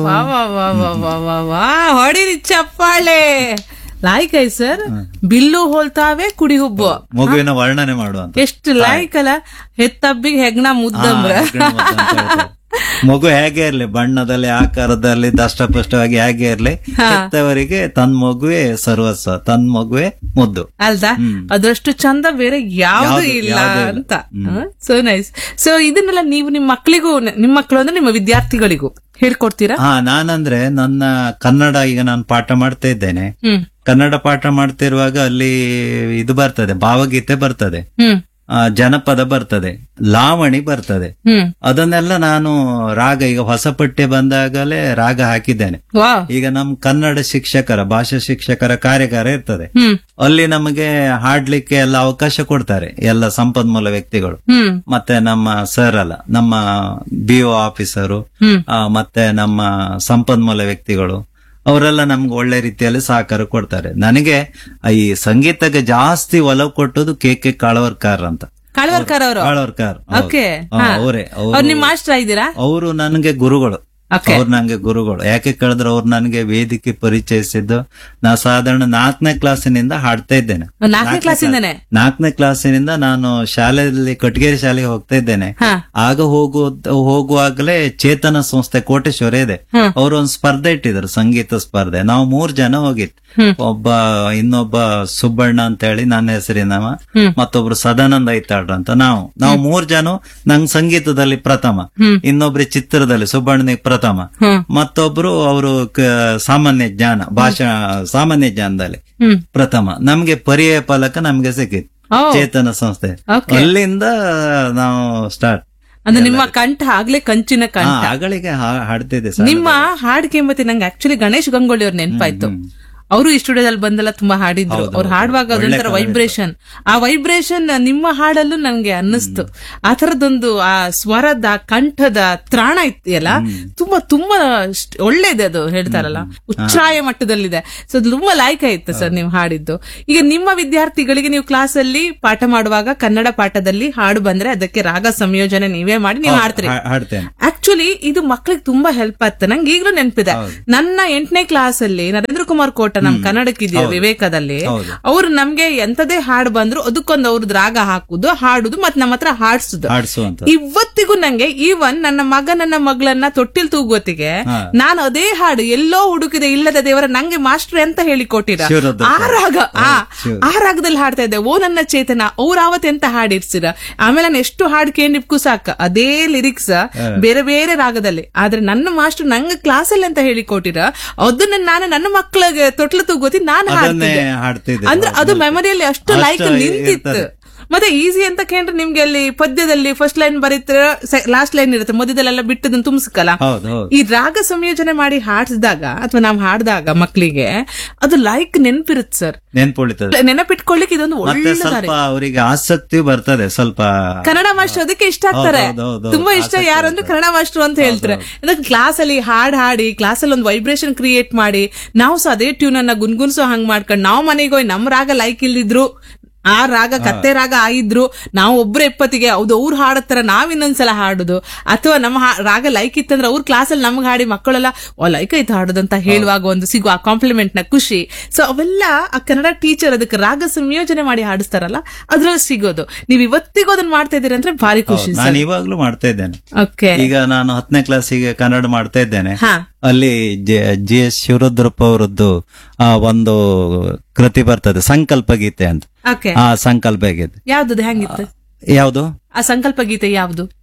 ವಾ ವಾ ವಾ ವಾ ವಾ ವಾ ವಾ ಹೊಡಿರಿ ಚಪ್ಪಾಳೆ ಲಾಯ್ಕ್ ಐ ಸರ್ ಬಿಲ್ಲು ಹೋಲ್ತಾವೆ ಕುಡಿ ಹುಬ್ಬು ಮಗುವಿನ ವರ್ಣನೆ ಮಾಡುವಂತ ಎಷ್ಟು ಲಾಯ್ಕ್ ಅಲ್ಲ ಹೆತ್ತಬ್ಬಿಗೆ ಹೆಗ್ನ ಮುದ್ದಮ್ರ ಮಗು ಹೇಗೆ ಇರ್ಲಿ ಬಣ್ಣದಲ್ಲಿ ಆಕಾರದಲ್ಲಿ ದಷ್ಟಪುಷ್ಟವಾಗಿ ಹೇಗೆ ಇರ್ಲಿ ಹೆತ್ತವರಿಗೆ ತನ್ ಮಗುವೆ ಸರ್ವಸ್ವ ತನ್ ಮಗುವೆ ಮುದ್ದು ಅಲ್ದಾ ಅದಷ್ಟು ಚಂದ ಬೇರೆ ಯಾವ್ದು ಯಾವ್ದು- ಇಲ್ಲ ಯಾವ್ದು ಇಲ್ಲ. ಅಂತ ಸೊ ನೈಸ್ ಸೊ ಇದನ್ನೆಲ್ಲ ನೀವು ನಿಮ್ಮ ಮಕ್ಕಳಿಗೂ ನಿಮ್ಮ ಮಕ್ಕಳು ಅಂದ್ರೆ ನಿಮ್ಮ ವಿದ್ಯಾರ್ಥಿಗಳಿಗೂ ಹೇಳ್ಕೊಡ್ತೀರಾ ಹಾ ನಾನಂದ್ರೆ ನನ್ನ ಕನ್ನಡ ಈಗ ನಾನು ಪಾಠ ಮಾಡ್ತಾ ಇದ್ದೇನೆ ಹ್ಮ್ ಕನ್ನಡ ಪಾಠ ಮಾಡ್ತಿರುವಾಗ ಅಲ್ಲಿ ಇದು ಬರ್ತದೆ ಭಾವಗೀತೆ ಬರ್ತದೆ ಹ್ಮ್ ಆ, ಜನಪದ ಬರ್ತದೆ ಲಾವಣಿ ಬರ್ತದೆ ಹ್ಮ್ ಅದನ್ನೆಲ್ಲ ನಾನು ರಾಗ ಈಗ ಹೊಸ ಪಠ್ಯ ಬಂದಾಗಲೇ ರಾಗ ಹಾಕಿದ್ದೇನೆ ವಾ ಈಗ ನಮ್ ಕನ್ನಡ ಶಿಕ್ಷಕರ ಭಾಷಾ ಶಿಕ್ಷಕರ ಕಾರ್ಯಾಗಾರ ಇರ್ತದೆ ಹ್ಮ್ ಅಲ್ಲಿ ನಮಗೆ ಹಾಡ್ಲಿಕ್ಕೆ ಎಲ್ಲ ಅವಕಾಶ ಕೊಡ್ತಾರೆ ಎಲ್ಲ ಸಂಪನ್ಮೂಲ ವ್ಯಕ್ತಿಗಳು ಹ್ಮ್ ಮತ್ತೆ ನಮ್ಮ ಸರ್ ಅಲ್ಲ ನಮ್ಮ ಬಿ ಒ ಆಫೀಸರು ಹ್ಮ್ ಆ, ಮತ್ತೆ ನಮ್ಮ ಸಂಪನ್ಮೂಲ ವ್ಯಕ್ತಿಗಳು ಅವರೆಲ್ಲ ನಮ್ಗೆ ಒಳ್ಳೆ ರೀತಿಯಲ್ಲಿ ಸಹಕಾರ ಕೊಡ್ತಾರೆ ನನಗೆ ಈ ಸಂಗೀತಕ್ಕೆ ಜಾಸ್ತಿ ಒಲವು ಕೊಟ್ಟದ್ದು ಕೆ ಕೆ ಕಾಳವರ್ಕರ್ ಅಂತ ಕಾಳ್ವರ್ಕರ್ ಅವರು ಕಾಳವರ್ಕರ್ ಓಕೆ ಅವರೇ ಅವ್ರು ನಿಮ್ ಮಾಸ್ಟರ್ ಇದ್ದೀರಾ ಅವರು ನನಗೆ ಗುರುಗಳು Okay. ಅವ್ರು ನಂಗೆ ಗುರುಗಳು ಯಾಕೆ ಕೇಳಿದ್ರೆ ಅವ್ರು ನನಗೆ ವೇದಿಕೆ ಪರಿಚಯಿಸಿದ್ದು ನಾ ಸಾಧಾರಣ ನಾಲ್ಕನೇ ಕ್ಲಾಸಿನಿಂದ ಹಾಡ್ತಾ ಇದ್ದೇನೆ ನಾಲ್ಕನೇ ಕ್ಲಾಸಿಂದನೇ ನಾಲ್ಕನೇ ಕ್ಲಾಸಿನಿಂದ ನಾನು ಶಾಲೆಯಲ್ಲಿ ಕಟ್ಗೇರಿ ಶಾಲೆಗೆ ಹೋಗ್ತಾ ಇದ್ದೇನೆ ಹಾ ಆಗ ಹೋಗುವ ಹೋಗುವಾಗಲೇ ಚೇತನ ಸಂಸ್ಥೆ ಕೋಟೇಶ್ವರ ಇದೆ ಹ್ಮ್. ಅವರು ಒಂದು ಸ್ಪರ್ಧೆ ಇಟ್ಟಿದ್ರು ಸಂಗೀತ ಸ್ಪರ್ಧೆ ನಾವು ಮೂರ್ ಜನ ಹೋಗಿತ್ತು ಹ್ಮ್. ಒಬ್ಬ ಇನ್ನೊಬ್ಬ ಸುಬ್ಬಣ್ಣ ಅಂತ ಹೇಳಿ ನನ್ನ ಹೆಸರಿನವ ಹ್ಮ್. ಮತ್ತೊಬ್ರು ಸದಾನಂದ ಐತಾಳ್ರ ಅಂತ ನಾವು ನಾವು ಮೂರ್ ಜನ ನಂಗ್ ಸಂಗೀತದಲ್ಲಿ ಪ್ರಥಮ ಹ್ಮ್. ಇನ್ನೊಬ್ರು ಚಿತ್ರದಲ್ಲಿ ಸುಬ್ಬಣ್ಣನಿಗೆ ಪ್ರಥಮ ಹ್ಮ್ ಮತ್ತೊಬ್ರು ಅವರು ಸಾಮಾನ್ಯ ಜ್ಞಾನ ಭಾಷಾ ಸಾಮಾನ್ಯ ಜ್ಞಾನದಲ್ಲಿ ಹ್ಮ್ ಪ್ರಥಮ ನಮ್ಗೆ ಪರ್ಯಾಯ ಫಲಕ ನಮ್ಗೆ ಸಿಕ್ಕಿತ್ತು ಓ ಚೇತನ ಸಂಸ್ಥೆ Okay. ಅಲ್ಲಿಂದ ನಾವು ಸ್ಟಾರ್ಟ್ ಅಂದ್ರೆ ನಿಮ್ಮ ಕಂಠ ಆಗ್ಲೇ ಕಂಚಿನ ಕಂಠ ಆಗಳಿಗೆ ಹಾ- ಹಾಡ್ತಿದ್ದೆ ಸರ್ ನಿಮ್ಮ ಹಾಡಿಗೆ ಮತ್ತೆ ನಂಗೆ ಆಕ್ಚುಲಿ ಗಣೇಶ್ ಗಂಗೋಳಿ ಅವ್ರ ನೆನಪಾಯ್ತು ಅವರು ಈ ಸ್ಟುಡಿಯೋದಲ್ಲಿ ಬಂದೆಲ್ಲ ತುಂಬಾ ಹಾಡಿದ್ರು ಅವ್ರು ಹಾಡುವಾಗ ಅದೊಂಥರ ವೈಬ್ರೇಷನ್ ಆ ವೈಬ್ರೇಷನ್ ನಿಮ್ಮ ಹಾಡಲ್ಲೂ ನನ್ಗೆ ಅನ್ನಿಸ್ತು ಆ ತರದೊಂದು ಆ ಸ್ವರದ ಆ ಕಂಠದ ತ್ರಾಣ ಇದೆಯಲ್ಲ ತುಂಬಾ ತುಂಬಾ ಸ್ಟ್- ಒಳ್ಳೇದೆ ಅದು ಹೇಳ್ತಾರಲ್ಲ ಉಚ್ಚಾಯ ಮಟ್ಟದಲ್ಲಿದೆ ಸೊ ಅದು ತುಂಬಾ ಲಾಯ್ಕ ಇತ್ತು ಸರ್ ನೀವು ಹಾಡಿದ್ದು ಈಗ ನಿಮ್ಮ ವಿದ್ಯಾರ್ಥಿಗಳಿಗೆ ನೀವು ಕ್ಲಾಸ್ ಅಲ್ಲಿ ಪಾಠ ಮಾಡುವಾಗ ಕನ್ನಡ ಪಾಠದಲ್ಲಿ ಹಾಡು ಬಂದ್ರೆ ಅದಕ್ಕೆ ರಾಗ ಸಂಯೋಜನೆ ನೀವೇ ಮಾಡಿ ನೀವು ಹಾಡ್ತೀರಿ ಹಾ- ಹಾಡ್ತೇನೆ ಆಕ್ಚುಲಿ ಇದು ಮಕ್ಳಿಗೆ ತುಂಬಾ ಹೆಲ್ಪ್ ಆಗ್ತದೆ ನಂಗೆ ಈಗಲೂ ನೆನಪಿದೆ ನನ್ನ ಎಂಟನೇ ಕ್ಲಾಸ್ ಅಲ್ಲಿ ನರೇಂದ್ರ ಕುಮಾರ್ ಕೋಟ ನಮ್ ಕನ್ನಡಕ್ಕಿದೆಯಾ ವಿವೇಕದಲ್ಲಿ ಹೌದು. ಅವ್ರು ನಮ್ಗೆ ಎಂತದೇ ಹಾಡು ಬಂದ್ರು ಅದಕ್ಕೊಂದು ಅವ್ರದ್ದು ರಾಗ ಹಾಕುದು ಹಾಡುದು ಮತ್ ನಮ್ಮ ಹತ್ರ ಹಾಡ್ಸುದು ಹಾಡ್ಸುವಂತ ಇವತ್ತಿಗೂ ನಂಗೆ ಈವನ್ ನನ್ನ ಮಗ ನನ್ನ ಮಗಳನ್ನ ತೊಟ್ಟಿಲ್ ತೂಗುವತ್ತಿಗೆ ಹಾ. ನಾನು ಅದೇ ಹಾಡು ಎಲ್ಲೋ ಹುಡುಕಿದೆ ಇಲ್ಲದ ದೇವರ ನಂಗೆ ಮಾಸ್ಟರ್ ಅಂತ ಹೇಳಿಕೊಟ್ಟಿರ ಶಿವರುದ್ರ ಆ ರಾಗ ಆ ಶಿವ. ಆ ರಾಗದಲ್ಲಿ ಹಾಡ್ತಾ ಇದ್ದೆ ಓ ನನ್ನ ಚೇತನ ಅವ್ರ ಆವತ್ ಎಂತ ಹಾಡಿರ್ಸಿರ ಆಮೇಲೆ ನಾನು ಎಷ್ಟು ಹಾಡು ಕೇಳಿಪ್ಕು ಸಾಕ ಅದೇ ಲಿರಿಕ್ಸ್ ಬೇರೆ ಬೇರೆ ರಾಗದಲ್ಲಿ ಆದ್ರೆ ನನ್ನ ಮಾಸ್ಟರ್ ನಂಗೆ ಕ್ಲಾಸಲ್ಲಿ ಅಂತ ಹೇಳಿಕೊಟ್ಟಿರ ಅದನ್ನ ನಾನು ನನ್ನ ಮಕ್ಕಳಿಗೆ ತೊಟ್ಲು ತೂಗೋತಿ ನಾನು ಅದನ್ನೇ ಹಾಡ್ತಿದ್ದೆ ಹಾಡ್ತಿದ್ದೆ ಅಂದ್ರೆ ಅದು ಮೆಮರಿಯಲ್ಲಿ ಅಷ್ಟು ಅಷ್ಟು ಲೈಕ್ ನಿಂತಿತ್ತು ಇರ್ತದೆ. ಮತ್ತೆ ಈಸಿ ಅಂತ ಕೇಂದ್ರ ನಿಮ್ಗೆ ಅಲ್ಲಿ ಪದ್ಯದಲ್ಲಿ ಫಸ್ಟ್ ಲೈನ್ ಬರೀತೀರ ಲಾಸ್ಟ್ ಲೈನ್ ಇರುತ್ತೆ ಮಧ್ಯದಲ್ಲೆಲ್ಲ ಬಿಟ್ಟದನ್ನ ತುಂಬಿಸ್ಕಲ್ಲ ಹೌದು ಹೌದು ಈ ರಾಗ ಸಂಯೋಜನೆ ಮಾಡಿ ಹಾಡಿಸಿದಾಗ ಅಥವಾ ನಾವು ಹಾಡಿದಾಗ ಮಕ್ಕಳಿಗೆ ಅದು ಲೈಕ್ ನೆನಪಿರುತ್ತೆ ಸರ್ ನೆನ್ಪುಳಿತದೆ ನೆನಪಿಟ್ಕೊಳ್ಳಿಕ್ಕೆ ಇದೊಂದು ಮತ್ತೆ ಒಳ್ಳೆ ದಾರಿ ಸ್ವಲ್ಪ ಅವರಿಗೆ ಆಸಕ್ತಿ ಬರ್ತದೆ ಸ್ವಲ್ಪ ಕನ್ನಡ ಮಾಸ್ಟರ್ ಅದಕ್ಕೆ ಇಷ್ಟ ಆಗ್ತಾರೆ ಹೌದು, ಹೌದು, ಹೌದು. ತುಂಬಾ ಇಷ್ಟ ಯಾರು ಅಂದ್ರೆ ಕನ್ನಡ ಮಾಸ್ಟರ್ ಅಂತ ಹೇಳ್ತಾರೆ ಕ್ಲಾಸ್ ಅಲ್ಲಿ ಹಾಡ್ ಹಾಡಿ ಕ್ಲಾಸ್ ಅಲ್ಲಿ ಒಂದು ವೈಬ್ರೇಷನ್ ಕ್ರಿಯೇಟ್ ಮಾಡಿ ನಾವು ಸಹ ಅದೇ ಟ್ಯೂನ್ ಅನ್ನ ಗುನ್ಗುನ್ಸೋ ಹಂಗ್ ಮಾಡ್ಕೊಂಡು ನಾವು ಮನೆಗೆ ಹೋಗಿ ನಮ್ ರಾಗ ಲೈಕ್ ಇಲ್ದಿದ್ರು ಆ ರಾಗ ಕತ್ತೆ ರಾಗ ಆಯಿದ್ರು ನಾವು ಒಬ್ರು ಎಪ್ಪತ್ತಿಗೆ ಹೌದು ಅವ್ರು ಹಾಡತ್ತರ ನಾವ್ ಇನ್ನೊಂದ್ಸಲ ಹಾಡುದು ಅಥವಾ ನಮ್ಮ ಹಾ- ರಾಗ ಲೈಕ್ ಇತ್ತಂದ್ರೆ ಅವ್ರ ಕ್ಲಾಸಲ್ಲಿ ನಮ್ಗೆ ಹಾಡಿ ಮಕ್ಕಳೆಲ್ಲ ಓ ಲೈಕ್ ಆಯ್ತು ಹಾಡುದಂತ ಹೇಳುವಾಗ ಒಂದು ಸಿಗುವ ಕಾಂಪ್ಲಿಮೆಂಟ್ ನ ಖುಷಿ ಸೊ ಅವೆಲ್ಲ ಆ ಕನ್ನಡ ಟೀಚರ್ ಅದಕ್ಕೆ ರಾಗ ಸಂಯೋಜನೆ ಮಾಡಿ ಹಾಡಿಸ್ತಾರಲ್ಲ ಅದ್ರಲ್ಲಿ ಸಿಗೋದು ನೀವ್ ಇವತ್ತಿಗೂ ಅದನ್ನ ಮಾಡ್ತಾ ಇದೀರಿ ಅಂದ್ರೆ ಭಾರಿ ಖುಷಿ ನಾನು ಇವಾಗ್ಲೂ ಮಾಡ್ತಾ ಇದ್ದೇನೆ ಓಕೆ ಈಗ ನಾನು ಹತ್ತನೇ ಕ್ಲಾಸಿಗೆ ಕನ್ನಡ ಮಾಡ್ತಾ ಇದ್ದೇನೆ ಹಾ ಅಲ್ಲಿ ಜಿ ಎಸ್ ಶಿವರುದ್ರಪ್ಪ ಅವರದ್ದು ಆ ಒಂದು ಕೃತಿ ಬರ್ತದೆ ಸಂಕಲ್ಪ ಗೀತೆ ಅಂತ ಓಕೆ ಆ ಸಂಕಲ್ಪ ಗೀತೆ ಯಾವ್ದು ಹೆಂಗಿತ್ತು ಯಾವುದು ಆ ಸಂಕಲ್ಪ ಗೀತೆ ಯಾವ್ದು